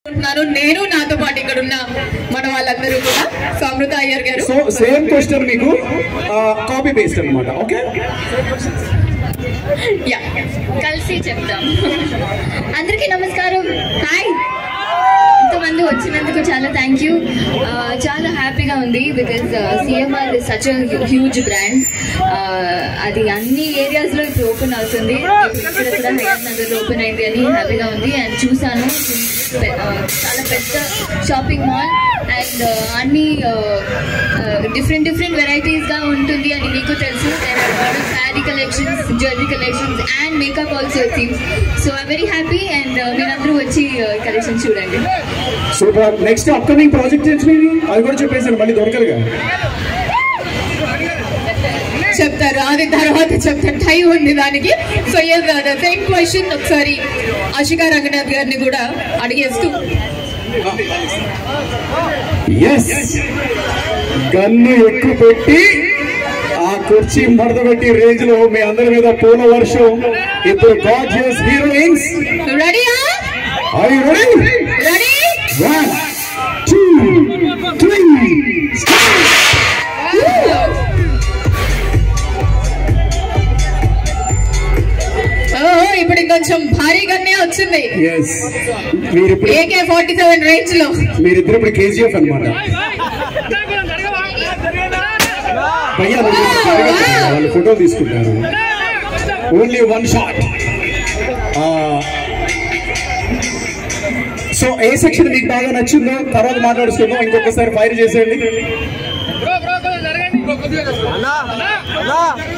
అనుకుంటున్నాను నేను నాతో పాటు ఇక్కడ ఉన్న మన వాళ్ళందరూ కూడా సో అమృత అయ్యర్ గారు సో సేమ్ క్వశ్చన్ మీకు కాపీ పేస్ట్ అన్నమాట ఓకే యా కలిసి చెప్తాం అందరికీ నమస్కారం హాయ్ ఇంతమంది వచ్చినందుకు చాలా థ్యాంక్ యూ చాలా హ్యాపీగా ఉంది because CMR is such huge brand అది అన్ని ఏరియాస్లో ఇప్పుడు ఓపెన్ అవుతుంది ఇక్కడ కూడా హయత్ నగర్ ఓపెన్ అయింది అని హ్యాపీగా ఉంది అండ్ చూసాను పె- ఆ, చాలా పెద్ద షాపింగ్ మాల్ అండ్ అన్ని డిఫరెంట్ డిఫరెంట్ వెరైటీస్గా ఉంటుంది అని మీకు తెలుసు sari collections jewellery collections and makeup also things so I very happy and మీరందరూ వచ్చి కలెక్షన్ చూడండి సూపర్ నెక్స్ట్ అప్కమింగ్ ప్రాజెక్ట్ ఏంటి అది కూడా చెప్పేసాను మళ్ళీ దొరకదుగా చెప్తారు అది తర్వాత చెప్తారు టైం ఉంది దానికి సో సేమ్ క్వశ్చన్ ఒకసారి ఆశికా రంగనాథ్ గారిని కూడా అడిగేస్తూ ఎస్ గన్ను ఎక్కువ పెట్టి ఆ కుర్చీ మడత పెట్టి రేంజ్ లో మీ అందరి మీద పూల వర్షం ఇద్దరు గార్జియస్ హీరోయిన్స్ రెడీయా I ready ready one two three ఓ ఇప్పుడు ఇంకొంచెం భారీగానే వచ్చింది ఎస్ మీరు ఇప్పుడు ఏకే ఫార్టీ సెవెన్ రేంజ్ లో మీరిద్దరు ఇప్పుడు కేజీఎఫ్ అనమాట భయ్యా మీరు కొంచెం జరగండి. వాళ్ళు ఫోటో తీసుకుంటారు ఓన్లీ వన్ షాట్ సో ఏ సెక్షన్ మీకు బాగా నచ్చిందో తర్వాత మాట్లాడుకుందాం ఇంకొకసారి ఫైర్ చేసేయండి బ్రో బ్రో కొంచెం జరగండి